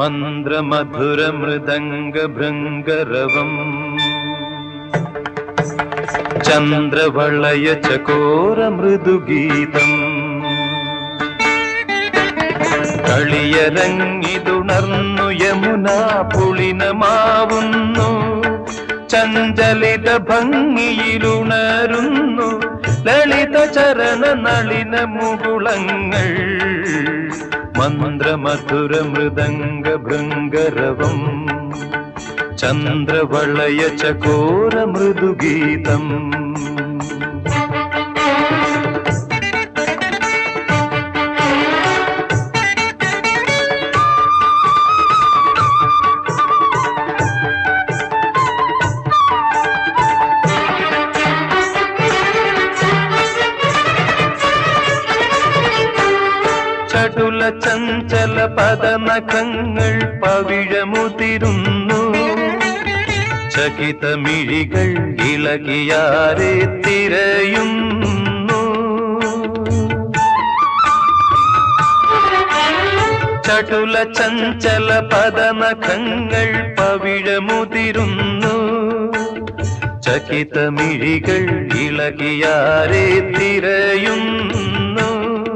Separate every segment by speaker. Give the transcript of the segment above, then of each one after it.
Speaker 1: മന്ത്രമധുരമൃദംഗഭൃംഗരവം ചന്ദ്രവളയ ചകോരമൃദുഗീതം കളിയരങ്ങിതുണർന്നു യമുന പുളിനമാവുന്നു ചഞ്ചലിത ഭംഗിയിലുണരുന്നു ലളിത ചരണ നളിന മുകുളങ്ങൾ മന്ത്രമധുര മൃദംഗ ഭൃംഗരവം ചന്ദ്രവളയ ചകോര മൃദുഗീതം ചടുല ചഞ്ചല പദനഖങ്ങൾ പവിഴമുതിരുന്നു ചകിതമിഴികൾ ഇളകിയാരെ തിരയുന്നു ചടുല ചഞ്ചല പദനഖങ്ങൾ പവിഴമുതിരുന്നു ചകിതമിഴികൾ ഇളകിയാരെ തിരയുന്നു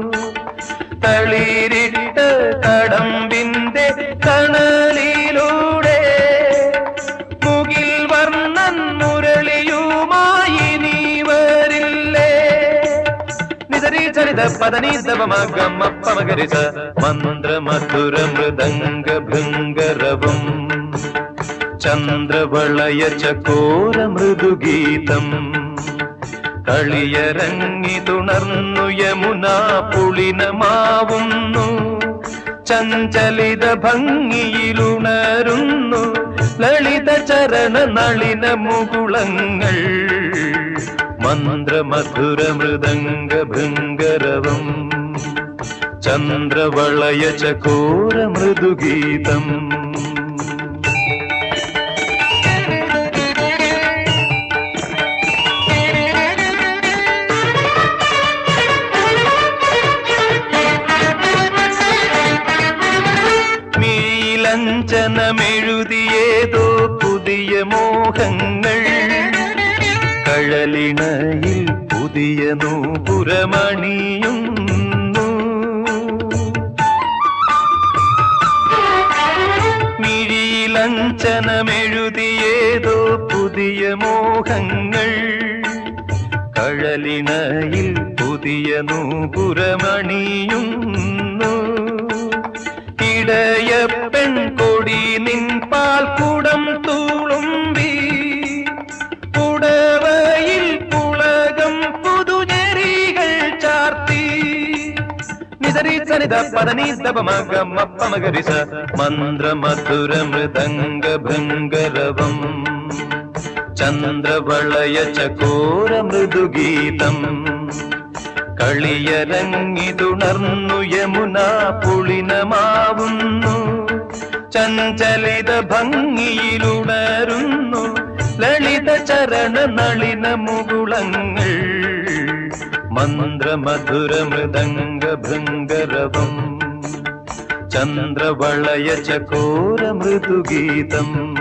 Speaker 1: തളിരിട്ട കടമ്പിന്റെ കണലിലൂടെ മുകിൽ വർണ്ണൻ മുരളിയുമായി നീ വരില്ലേ നിതരി ചരിത പദനീതവമഗമപ്പമകരിച്ച മന്ത്രമധുര മൃദംഗ ഭൃംഗരവം ചന്ദ്രവളയ ചകോര മൃദുഗീതം കളിയരങ്ങി തുണർന്നു യമുന പുളിനമാവുന്നു ചഞ്ചലിത ഭംഗിയിലുണരുന്നു ലളിത ചരണ നളിന മുകുളങ്ങൾ മന്ത്രമധുര മൃദംഗ ഭൃംഗരവം ചന്ദ്രവളയ ചകോര മൃദുഗീതം നീലഞ്ചനമെഴുതിയേതോ പുതിയ മോഹങ്ങൾ കഴലിണയിൽ പുതിയ നൂപുരമണിയുന്നു മിഴിയിലഞ്ചനമെഴുതിയേതോ പുതിയ മോഹങ്ങൾ കഴലിണയിൽ പുതിയ നൂപുരമണിയുന്നു ഇടയ പെൺകൊടി നിൻ പാൽക്കുടം തൂളുമ്പി പുടവയിൽ പുളകം പുതുചെരികൾ ചാർത്തി നിതരി സനിത പദനീതപമഗമപ്പമകരിസ മന്ത്രമധുര മൃദംഗ ഭൃംഗരവം ചന്ദ്രവളയ ചകോര മൃദുഗീതം കളിയരങ്ങിതുണർന്നു യമുന പുളിനമാവുന്നു ചഞ്ചലിത ഭംഗിയിലുണരുന്നു ലളിത ചരണ നളിന മുകുളങ്ങൾ മന്ത്രമധുര മൃദംഗ ഭൃംഗരവം ചന്ദ്രവളയ ചകോര മൃദുഗീതം